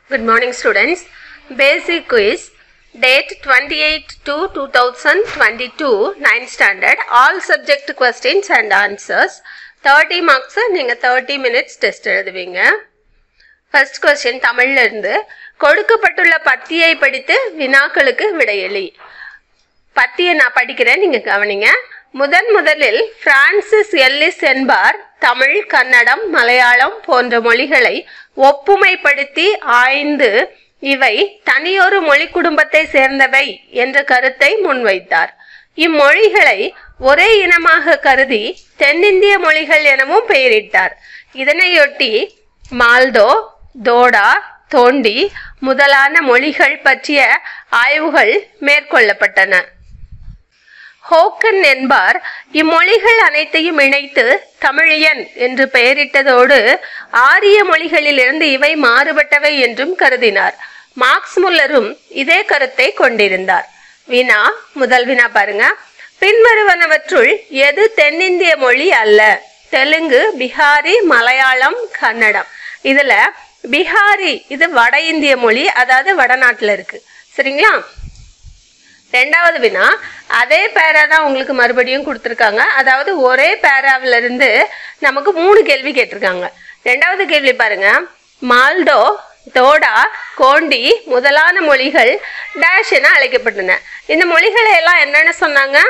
Good morning, students. Basic quiz. Date 28 to 2022, 9th standard. All subject questions and answers. 30 marks நீங்க 30 minutes test எழுதுவீங்க first question தமிழ்ல இருந்து கொடுக்கப்பட்டுள்ள பத்தியை படித்து வினாக்களுக்கு விடையளி பத்தியை நான் படிக்கிறேன் நீங்க கவனிங்க முதன் முதலில் பிரான்சிஸ் எல்லிஸ் என்பார் தமிழ் கன்னடம் மலையாளம் போன்ற மொழிகளை ஒப்புமைப்படுத்தி ஆய்ந்து இவை தனியொரு மொழி குடும்பத்தை சேர்ந்தவை என்ற கருத்தை முன்வைத்தார் இம்மொழிகளை ஒரே இனமாக கருதி தென்னிந்திய மொழிகள் எனவும் பெயரிட்டார் இதனையொட்டி மால்டோ தோடா தோண்டி முதலான மொழிகள் பற்றிய ஆய்வுகள் மேற்கொள்ளப்பட்டன ஹோக்கன் என்பார் இம்மொழிகள் அனைத்தையும் இணைத்து தமிழியன் என்று பெயரிட்டதோடு ஆரிய மொழிகளிலிருந்து இவை மாறுபட்டவை என்றும் கருதினார் மார்க்ஸ் முல்லரும் இதே கருத்தை கொண்டிருந்தார் வினா முதல் வினா பாருங்க பின்வருவனவற்றுள் எது தென்னிந்திய மொழி அல்ல தெலுங்கு பிஹாரி மலையாளம் கன்னடம் இதுல பிஹாரி இது வட இந்திய மொழி அதாவது வடநாட்டுல இருக்கு சரிங்களா ரெண்டாவது வினா அதே பேரா தான் உங்களுக்கு மறுபடியும் கொடுத்துருக்காங்க அதாவது ஒரே பேராவில இருந்து நமக்கு மூணு கேள்வி கேட்டிருக்காங்க ரெண்டாவது கேள்வி பாருங்க மால்டோ தோடா கோண்டி முதலான மொழிகள் டேஷ் என அழைக்கப்பட்டன இந்த மொழிகளை எல்லாம் என்னன்னு சொன்னாங்க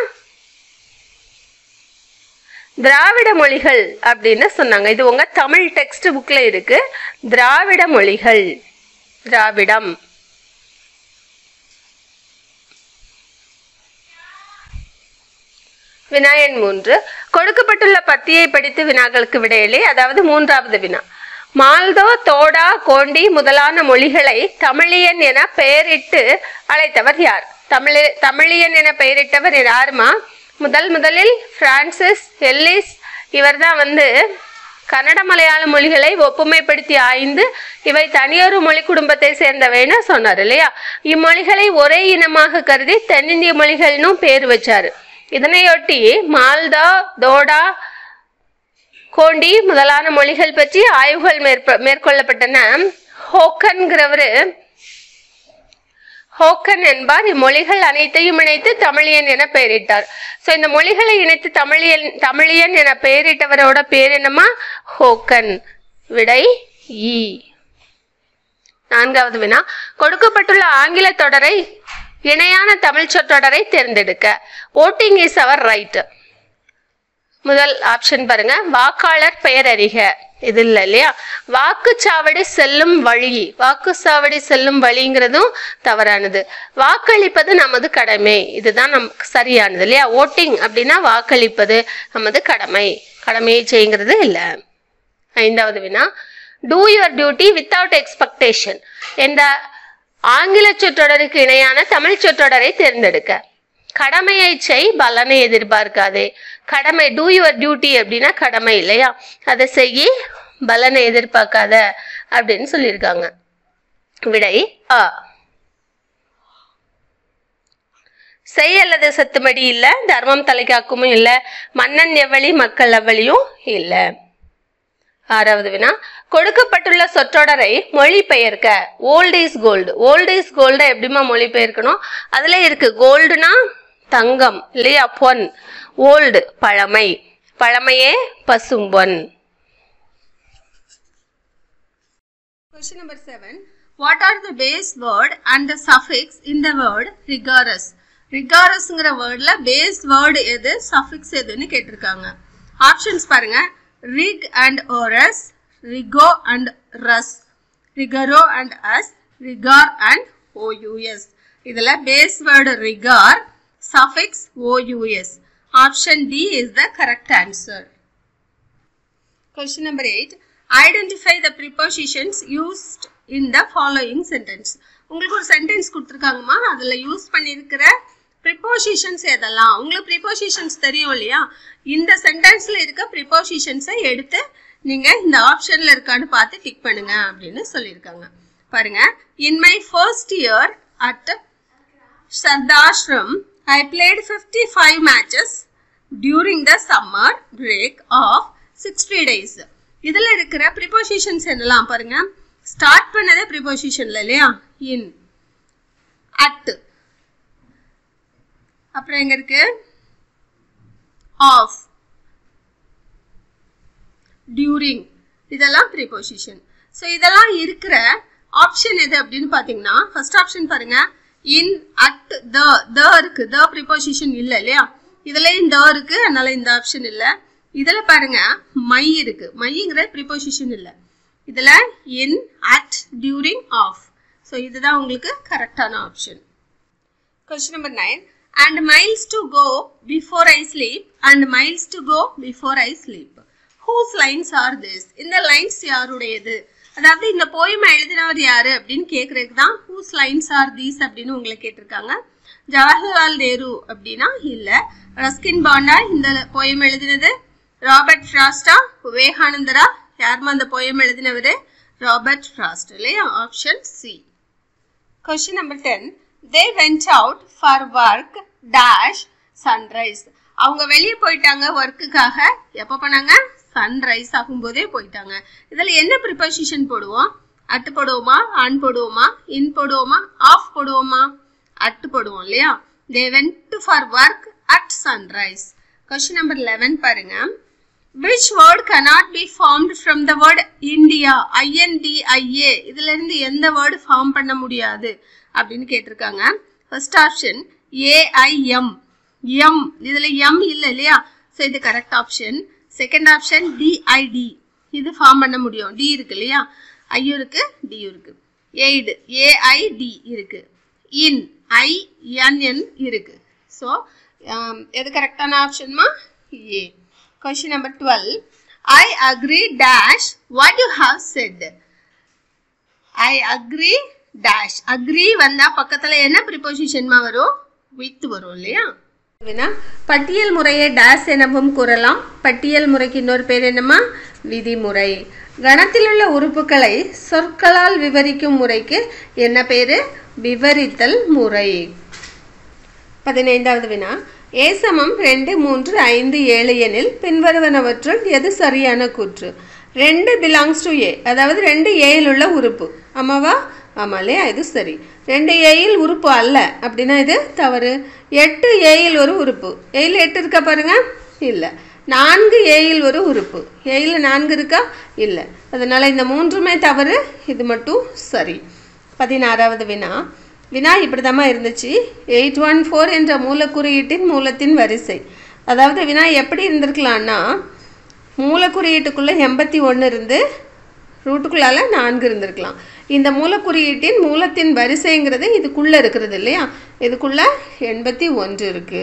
திராவிட மொழிகள் அப்படின்னு சொன்னாங்க இது உங்க தமிழ் டெக்ஸ்ட் புக்ல இருக்கு திராவிட மொழிகள் திராவிடம் வினாயன் மூன்று கொடுக்கப்பட்டுள்ள பத்தியை படித்து வினாக்களுக்கு விடையிலே அதாவது மூன்றாவது வினா மால்தோ தோடா கோண்டி முதலான மொழிகளை தமிழியன் என பெயரிட்டு அழைத்தவர் யார் தமிழ் தமிழியன் என பெயரிட்டவர் யாருமா முதல் முதலில் பிரான்சிஸ் எல்லிஸ் இவர்தான் வந்து கன்னட மலையாள மொழிகளை ஒப்புமைப்படுத்தி ஆய்ந்து இவை தனியொரு மொழி குடும்பத்தை சேர்ந்தவைன்னு சொன்னார் இல்லையா இம்மொழிகளை ஒரே இனமாக கருதி தென்னிந்திய மொழிகள்னும் பேர் வச்சாரு இதனையொட்டி மால்தா தோடா கோண்டி முதலான மொழிகள் பற்றி ஆய்வுகள் மேற்ப மேற்கொள்ளப்பட்டன ஹோக்கன்கிறவரு ஹோக்கன் என்பார் இம்மொழிகள் அனைத்தையும் இணைத்து தமிழியன் என பெயரிட்டார் சோ இந்த மொழிகளை இணைத்து தமிழியன் தமிழியன் என பெயரிட்டவரோட பேர் என்னமா ஹோக்கன் விடை ஈ நான்காவது வினா கொடுக்கப்பட்டுள்ள ஆங்கில தொடரை இணையான தமிழ் சொற்றொடரை தேர்ந்தெடுக்க ஓட்டிங் இஸ் அவர் ரைட் முதல் ஆப்ஷன் பாருங்க வாக்காளர் பெயர் அறிக இது இல்லை இல்லையா வாக்குச்சாவடி செல்லும் வழி வாக்குச்சாவடி செல்லும் வழிங்கிறதும் தவறானது வாக்களிப்பது நமது கடமை இதுதான் நமக்கு சரியானது இல்லையா ஓட்டிங் அப்படின்னா வாக்களிப்பது நமது கடமை கடமையை செய்யுங்கிறது இல்லை ஐந்தாவது வினா do your duty without expectation என்ற ஆங்கில சொற்றொடருக்கு இணையான தமிழ் சொற்றொடரை தேர்ந்தெடுக்க கடமையை செய் பலனை எதிர்பார்க்காதே கடமை டூ யுவர் டியூட்டி அப்படின்னா கடமை இல்லையா அதை செய்யி பலனை எதிர்பார்க்காத அப்படின்னு சொல்லியிருக்காங்க விடை ஆ செய் அல்லது சத்துமடி இல்ல தர்மம் தலைக்காக்குமும் இல்ல மன்னன் எவ்வளி மக்கள் அவ்வளியும் இல்ல ஆறாவது வினா கொடுக்கப்பட்டுள்ள சொற்றொடரை மொழிபெயர்க்க old is gold old is gold எப்படிமா மொழிபெயர்க்கணும் அதுல இருக்கு கோல்டுனா தங்கம் இல்லையா பொன் ஓல்டு பழமை பழமையே பசும்பொன் Question number 7. What are the base word and the suffix in the word rigorous? rigorousங்கிற வேர்ட்ல பேஸ் வேர்டு எது சஃபிக்ஸ் எதுன்னு கேட்டிருக்காங்க ஆப்ஷன்ஸ் பாருங்க rig and orous rigo and rous rigoro and us rigor and O U S இதுல base word rigor suffix O U S option D is the correct answer Question number 8. Identify the prepositions used in the following sentence. உங்களுக்கு ஒரு sentence கொடுத்துருக்காங்கம்மா அதில் use பண்ணியிருக்கிற prepositions எதெல்லாம் உங்களுக்கு prepositions தெரியும் இல்லையா இந்த சென்டென்ஸில் இருக்க ப்ரிப்போசிஷன்ஸை எடுத்து நீங்கள் இந்த ஆப்ஷனில் இருக்கான்னு பார்த்து டிக் பண்ணுங்க அப்படின்னு சொல்லியிருக்காங்க பாருங்க in my first year at Sharadashram I played fifty five matches during the summer break of sixty days இதில் இருக்கிற ப்ரிப்போசிஷன்ஸ் என்னலாம் பாருங்க ஸ்டார்ட் பண்ணதே ப்ரிபோசிஷன்ல இல்லையா இன் அட் அப்புறம் எங்க இருக்கு ஆஃப் டியூரிங் இதெல்லாம் ப்ரிபோசிஷன் ஸோ இதெல்லாம் இருக்கிற ஆப்ஷன் எது அப்படின்னு பார்த்தீங்கன்னா ஃபர்ஸ்ட் ஆப்ஷன் பாருங்க இன் அட் த த இருக்கு த ப்ரிபோசிஷன் இல்லை இல்லையா இதுலயும் த இருக்கு அதனால இந்த ஆப்ஷன் இல்லை இதுல பாருங்க மை இருக்கு மைங்கிற ப்ரிபோசிஷன் இல்லை இதுல in at during of so இதுதான் உங்களுக்கு கரெக்டான option Question number 9. And miles to go before I sleep and miles to go before I sleep. Whose lines are this? இந்த லைன்ஸ் யாருடையது அதாவது இந்த போயமை எழுதினவர் யாரு அப்படின்னு கேட்கறதுக்கு தான் ஹூஸ் லைன்ஸ் ஆர் தீஸ் அப்படின்னு உங்களை கேட்டிருக்காங்க ஜவஹர்லால் நேரு அப்படின்னா இல்ல ரஸ்கின் பாண்டா இந்த போயம் எழுதினது ராபர்ட் ஃப்ராஸ்டா விவேகானந்தரா யாருமா அந்த போயம் எழுதினவர் ராபர்ட் ஃப்ராஸ்ட் இல்லையா option C question number ten they went out for work dash sunrise அவங்க வெளியே போயிட்டாங்க ஒர்க்குக்காக எப்போ பண்ணாங்க சன்ரைஸ் ஆகும்போதே போயிட்டாங்க இதில் என்ன ப்ரிப்போசிஷன் போடுவோம் அட்டு போடுவோமா ஆன் போடுவோமா இன் போடுவோமா ஆஃப் போடுவோமா அட்டு போடுவோம் இல்லையா they went for work at sunrise question number eleven பாருங்க which word cannot be formed from the word India I N D I A இதுல இருந்து எந்த வேர்டு ஃபார்ம் பண்ண முடியாது அப்படின்னு கேட்டிருக்காங்க ஃபர்ஸ்ட் ஆப்ஷன் ஏஐஎம் எம் இதுல எம் இல்ல இல்லையா ஸோ இது correct option second option D I D இது ஃபார்ம் பண்ண முடியும் டி இருக்கு இல்லையா ஐயும் இருக்கு டியும் இருக்கு எய்டு ஏஐடி இருக்கு இன் ஐஎன்என் இருக்கு ஸோ எது கரெக்டான ஆப்ஷன்மா A question number twelve I agree dash what you have said I agree dash agree வந்தா பக்கத்துல என்ன ப்ரிப்போசிஷன்மா வரும் வித் வரும் இல்லையா வினா பட்டியல் முறையை டேஸ் எனவும் கூறலாம் பட்டியல் முறைக்கு இன்னொரு பேர் என்னமா விதிமுறை கணத்தில் உள்ள உறுப்புகளை சொற்களால் விவரிக்கும் முறைக்கு என்ன பேரு விவரித்தல் முறை பதினைந்தாவது வினா ஏ சமம் ரெண்டு மூன்று ஐந்து ஏழு எனில் பின்வருவனவற்றுள் எது சரியான கூற்று ரெண்டு பிலாங்ஸ் டு ஏ அதாவது ரெண்டு ஏயில் உள்ள உறுப்பு ஆமாவா ஆமாம் இல்லையா இது சரி ரெண்டு ஏயில் உறுப்பு அல்ல அப்படின்னா இது தவறு எட்டு ஏயில் ஒரு உறுப்பு ஏயில் எட்டு இருக்கா பாருங்க இல்லை நான்கு ஏயில் ஒரு உறுப்பு ஏயில் நான்கு இருக்கா இல்லை அதனால இந்த மூன்றுமே தவறு இது மட்டும் சரி பதினாறாவது வினா வினா இப்படிதாம்மா இருந்துச்சு எயிட் ஒன் ஃபோர் என்ற மூலக்குறியீட்டின் மூலத்தின் வரிசை அதாவது வினா எப்படி இருந்திருக்கலாம்னா மூலக்குறியீட்டுக்குள்ளே எண்பத்தி ஒன்று இருந்து ரூட்டுக்குள்ளால நான்கு இருந்திருக்கலாம் இந்த மூலக்குறியீட்டின் மூலத்தின் வரிசைங்கிறது இதுக்குள்ளே இருக்கிறது இல்லையா இதுக்குள்ள எண்பத்தி ஒன்று இருக்குது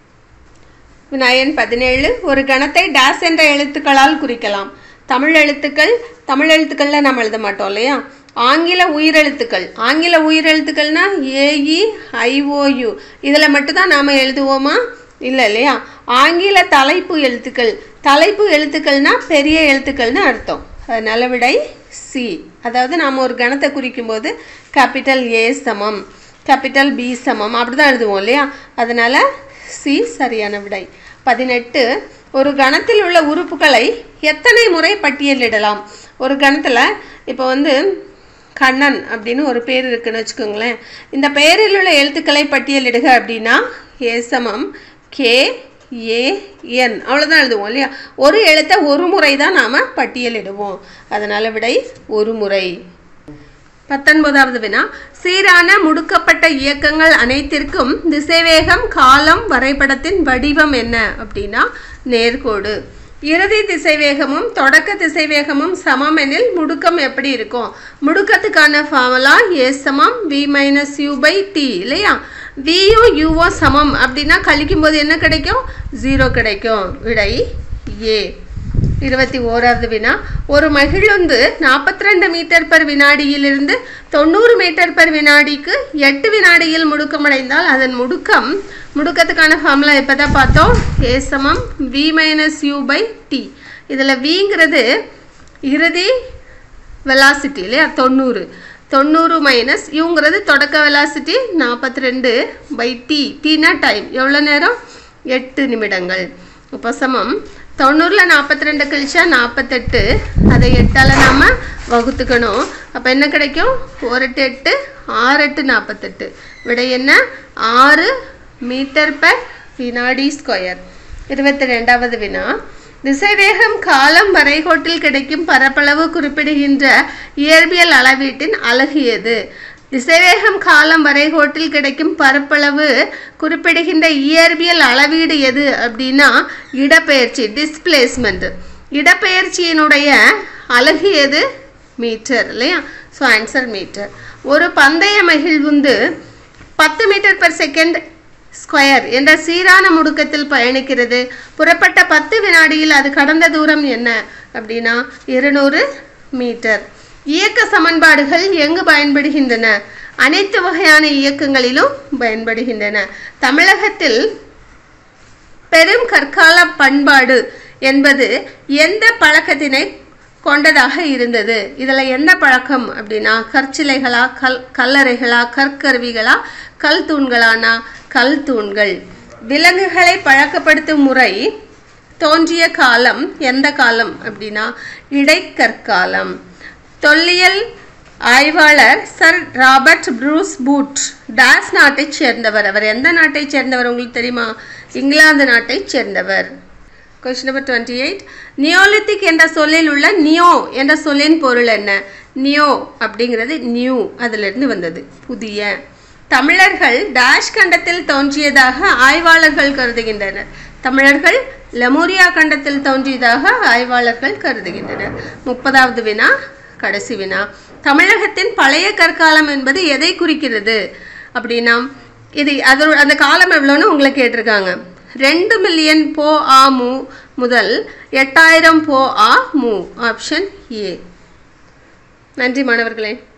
வினாயன் பதினேழு ஒரு கணத்தை டேஸ் என்ற எழுத்துக்களால் குறிக்கலாம் தமிழ் எழுத்துக்கள் தமிழ் எழுத்துக்களில் நம்ம எழுத மாட்டோம் இல்லையா ஆங்கில உயிரெழுத்துக்கள் ஆங்கில உயிரெழுத்துக்கள்னா ஏஇ ஐஓயு இதில் மட்டும்தான் நாம் எழுதுவோமா இல்லை இல்லையா ஆங்கில தலைப்பு எழுத்துக்கள் தலைப்பு எழுத்துக்கள்னா பெரிய எழுத்துக்கள்னு அர்த்தம் அதனால விடை சி அதாவது நாம் ஒரு கணத்தை குறிக்கும் போது கேபிட்டல் ஏ சமம் கேபிட்டல் பி சமம் அப்படி தான் எழுதுவோம் இல்லையா அதனால சி சரியான விடை பதினெட்டு ஒரு கணத்தில் உள்ள உறுப்புகளை எத்தனை முறை பட்டியலிடலாம் ஒரு கணத்தில் இப்போ வந்து கண்ணன் அப்படின்னு ஒரு பேர் இருக்குன்னு வச்சுக்கோங்களேன் இந்த பெயரில் உள்ள எழுத்துக்களை பட்டியலிடுக அப்படின்னா ஏ சமம் கே ஏ என் அவ்வளோதான் எழுதுவோம் இல்லையா ஒரு எழுத்தை ஒரு முறை தான் நாம் பட்டியலிடுவோம் அதனால் விடை ஒரு முறை பத்தொன்பதாவது வினா சீரான முடுக்கப்பட்ட இயக்கங்கள் அனைத்திற்கும் திசைவேகம் காலம் வரைபடத்தின் வடிவம் என்ன அப்படின்னா நேர்கோடு இறுதி திசைவேகமும் தொடக்க திசைவேகமும் சமம் எனில் முடுக்கம் எப்படி இருக்கும் முடுக்கத்துக்கான ஃபார்முலா ஏ சமம் V minus U by T இல்லையா வியும் யூவோ சமம் அப்படின்னா கழிக்கும் போது என்ன கிடைக்கும் ஜீரோ கிடைக்கும் விடை ஏ இருபத்தி ஓராவது வினா ஒரு மகிழுந்து நாற்பத்தி ரெண்டு மீட்டர் பர் வினாடியிலிருந்து தொண்ணூறு மீட்டர் பர் வினாடிக்கு எட்டு வினாடியில் முடுக்கமடைந்தால் அதன் முடுக்கம் முடுக்கத்துக்கான ஃபார்முலா இப்போ தான் பார்த்தோம் ஏ சமம் V minus U by T இதில் விங்கிறது இறுதி வெலாசிட்டி இல்லையா தொண்ணூறு தொண்ணூறு மைனஸ் யூங்கிறது தொடக்க வெலாசிட்டி நாற்பத்தி ரெண்டு பை டி டீனா டைம் எவ்வளோ நேரம் எட்டு நிமிடங்கள் இப்போ சமம் தொண்ணூறில் நாற்பத்தி ரெண்டு கழிச்சா நாற்பத்தெட்டு அதை எட்டால் நாம் வகுத்துக்கணும் அப்போ என்ன கிடைக்கும் ஒரு எட்டு எட்டு ஆறு எட்டு நாற்பத்தெட்டு விடை என்ன ஆறு மீட்டர் பர் வினாடி ஸ்கொயர் இருபத்தி ரெண்டாவது வினா திசைவேகம் காலம் வரைகோட்டில் கிடைக்கும் பரப்பளவு குறிப்பிடுகின்ற இயற்பியல் அளவீட்டின் அலகு எது திசைவேகம் காலம் வரைகோட்டில் கிடைக்கும் பரப்பளவு குறிப்பிடுகின்ற இயற்பியல் அளவீடு எது அப்படின்னா இடப்பெயர்ச்சி டிஸ்பிளேஸ்மெண்ட் இடப்பெயர்ச்சியினுடைய அலகு எது மீட்டர் இல்லையா ஸோ ஆன்சர் மீட்டர் ஒரு பந்தய மகிழ்வுந்து பத்து மீட்டர் per செகண்ட் ஸ்கொயர் என்ற சீரான முடுக்கத்தில் பயணிக்கிறது புறப்பட்ட பத்து வினாடியில் அது கடந்த தூரம் என்ன அப்படின்னா இருநூறு மீட்டர் இயக்க சமன்பாடுகள் எங்கு பயன்படுகின்றன அனைத்து வகையான இயக்கங்களிலும் பயன்படுகின்றன தமிழகத்தில் பெரும் கற்கால பண்பாடு என்பது எந்த பழக்கத்தினை கொண்டதாக இருந்தது இதில் எந்த பழக்கம் அப்படின்னா கற்சிலைகளா கல் கல்லறைகளா கற்கருவிகளா கல் தூண்களானா கல் தூண்கள் விலங்குகளை பழக்கப்படுத்தும் முறை தோன்றிய காலம் எந்த காலம் அப்படின்னா இடைக்கற்காலம் தொல்லியல் ஆய்வாளர் சர் ராபர்ட் ப்ரூஸ் பூட் டாஸ் நாட்டைச் சேர்ந்தவர் அவர் எந்த நாட்டைச் சேர்ந்தவர் உங்களுக்கு தெரியுமா இங்கிலாந்து நாட்டைச் சேர்ந்தவர் question number twenty eight neolithic என்ற சொல்லில் உள்ள நியோ என்ற சொல்லின் பொருள் என்ன நியோ அப்படிங்கிறது நியூ அதிலிருந்து வந்தது புதிய தமிழர்கள் டாஷ் கண்டத்தில் தோன்றியதாக ஆய்வாளர்கள் கருதுகின்றனர் தமிழர்கள் லெமூரியா கண்டத்தில் தோன்றியதாக ஆய்வாளர்கள் கருதுகின்றனர் முப்பதாவது வினா கடைசி வினா தமிழகத்தின் பழைய கற்காலம் என்பது எதை குறிக்கிறது அப்படின்னா இது அது அந்த காலம் எவ்வளோன்னு உங்களை கேட்டிருக்காங்க ரெண்டு மில்லியன் போ ஆ மு முதல் எட்டாயிரம் போ ஆ மு ஆப்ஷன் ஏ நன்றி மாணவர்களே